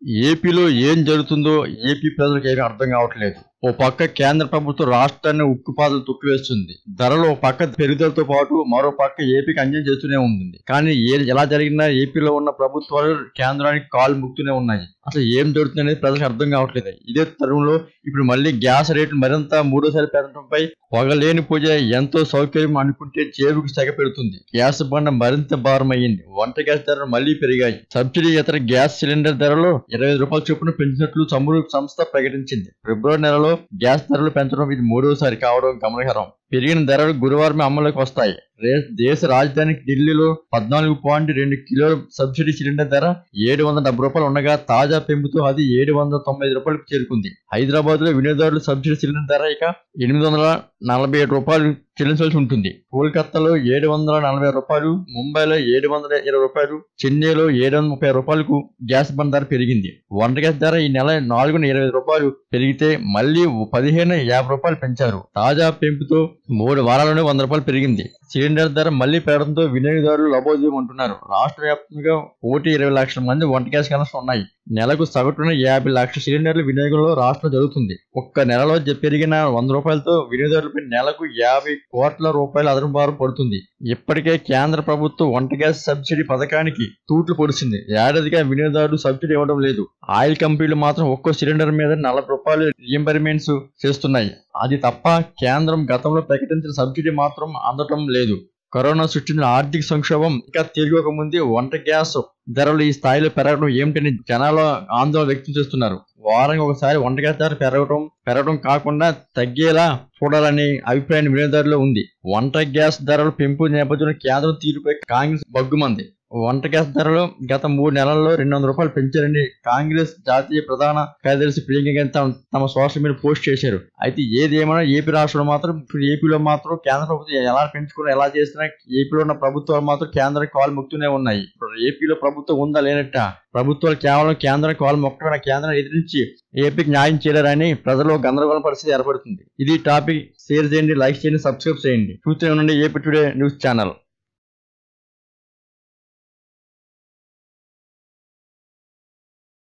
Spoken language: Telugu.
ఏపీలో ఏం జరుగుతుందో ఏపీ ప్రజలకు ఏమీ అర్థం కావట్లేదు ఓ పక్క కేంద్ర ప్రభుత్వం రాష్ట్రాన్ని ఉక్కుపాదలు తొక్కివేస్తుంది ధరలు ఒక పక్క పెరుగుదలతో పాటు మరో పక్క ఏపీకి అన్యాయం చేస్తూనే ఉంటుంది కానీ ఏ ఎలా జరిగినా ఏపీలో ఉన్న ప్రభుత్వాలు కేంద్రానికి కాలు ముక్తూనే ఉన్నాయి అసలు ఏం జరుగుతుంది అనేది ప్రజలకు అర్థం కావట్లేదు ఇదే తరుణంలో ఇప్పుడు మళ్ళీ గ్యాస్ రేట్లు మరింత మూడోసారి పెరగడంపై పొగలేని పూజ ఎంతో సౌకర్యం అనుకుంటే జేబుకి సెగ పెడుతుంది గ్యాస్ బండ మరింత భారం అయ్యింది వంట గ్యాస్ ధరలు మళ్లీ పెరిగాయి సబ్సిడీ ఇతర గ్యాస్ సిలిండర్ ధరలు ఇరవై ఐదు రూపాయల చొప్పున పెంచినట్లు చమురు సంస్థ ప్రకటించింది ఫిబ్రవరి నెలలో గ్యాస్ ధరలు పెంచడం ఇది మూడోసారి కావడం గమనార్హం పెరిగిన ధరలు గురువారమే అమలులోకి వస్తాయి రే- దేశ రాజధాని ఢిల్లీలో పద్నాలుగు పాయింట్ రెండు కిలోల సబ్సిడీ సిలిండర్ ధర ఏడు వందల డెబ్బై రూపాయలు ఉండగా తాజా పెంపుతో అది ఏడు వందల తొంభై ఐదు రూపాయలకు చేరుకుంది హైదరాబాద్ లో వినియోగదారులు సబ్సిడీ సిలిండర్ ధర ఇక ఎనిమిది వందల నలభై ఏడు రూపాయలు చెల్లించాల్సి ఉంటుంది కోల్కతాలో ఏడు వందల నలభై రూపాయలు ముంబైలో ఏడు వందల ఇరవై రూపాయలు చెన్నైలో ఏడు వందల ముప్పై రూపాయలకు గ్యాస్ బండ్ ధర పెరిగింది వంట గ్యాస్ ధర ఈ నెల నాలుగున ఇరవై రూపాయలు పెరిగితే మళ్ళీ పదిహేను యాభై రూపాయలు పెంచారు తాజా పెంపుతో మూడు వారాల్లోనే వంద రూపాయలు పెరిగింది సిలిండర్ ధర మళ్లీ పెరగడంతో వినియోగదారులు లబోదీయం అంటున్నారు రాష్ట్ర వ్యాప్తంగా కోటి ఇరవై లక్షల మంది వంట గ్యాస్ కనెక్షన్ ఉన్నాయి నెలకు సగటున యాభై లక్షల సిలిండర్ల వినియోగంలో రాష్ట్రం జరుగుతుంది ఒక్క నెలలో జ- పెరిగిన వంద రూపాయలతో వినియోగదారులపై నెలకు యాభై కోట్ల రూపాయల అదనపు భారం పడుతుంది ఇప్పటికే కేంద్ర ప్రభుత్వం వంట గ్యాస్ సబ్సిడీ పథకానికి తూట్లు పొడిచింది ఏడాదిగా వినియోగదారులు సబ్సిడీ ఇవ్వడం లేదు ఆయిల్ కంపెనీలు మాత్రం ఒక్కో సిలిండర్ మీద నలభై రూపాయలు రియంబర్మెంట్స్ చేస్తున్నాయి అది తప్ప కేంద్రం గతంలో ప్రకటించిన సబ్సిడీ మాత్రం అందటం లేదు కరోనా సృష్టించిన ఆర్థిక సంక్షోభం ఇంకా తిరగక ముందే వంట గ్యాస్ ధరలు ఈ స్థాయిలో పెరగడం ఏమిటని జనాలు ఆందోళన వ్యక్తం చేస్తున్నారు వారానికి ఒకసారి వంట గ్యాస్ ధర పెరగడం పెరగడం కాకుండా తగ్గేలా చూడాలనే అభిప్రాయం వినియోగదారులో ఉంది వంట గ్యాస్ ధరల పెంపు నేపథ్యంలో కేంద్రం తీరుపై కాంగ్రెస్ బగ్గుమంది వంట గ్యాస్ ధరలు గత మూడు నెలల్లో రెండు వందల రూపాయలు పెంచారని కాంగ్రెస్ జాతీయ ప్రధాన కార్యదర్శి ప్రియాంక గాంధీ తమ తమ సోషల్ మీడియా పోస్ట్ చేశారు అయితే ఏది ఏమైనా ఏపీ రాష్ట్రంలో మాత్రం ఇప్పుడు ఏపీలో మాత్రం కేంద్ర ప్రభుత్వం ఎలా పెంచుకుని ఎలా చేసినా ఏపీలో ఉన్న ప్రభుత్వాలు మాత్రం కేంద్ర కాలు మొక్కుతూనే ఉన్నాయి ఇప్పుడు ఏపీలో ప్రభుత్వం ఉందా లేనట్ట ప్రభుత్వాలు కేవలం కేంద్ర కాలు మొక్కడం కేంద్రం ఎదిరించి ఏపీకి న్యాయం చేయలేరని ప్రజలు గందరగోళ పరిస్థితి ఏర్పడుతుంది ఇది టాపిక్ షేర్ చేయండి లైక్ చేయండి సబ్స్క్రైబ్ చేయండి చూస్తూనే ఉండండి ఏపీ టుడే న్యూస్ ఛానల్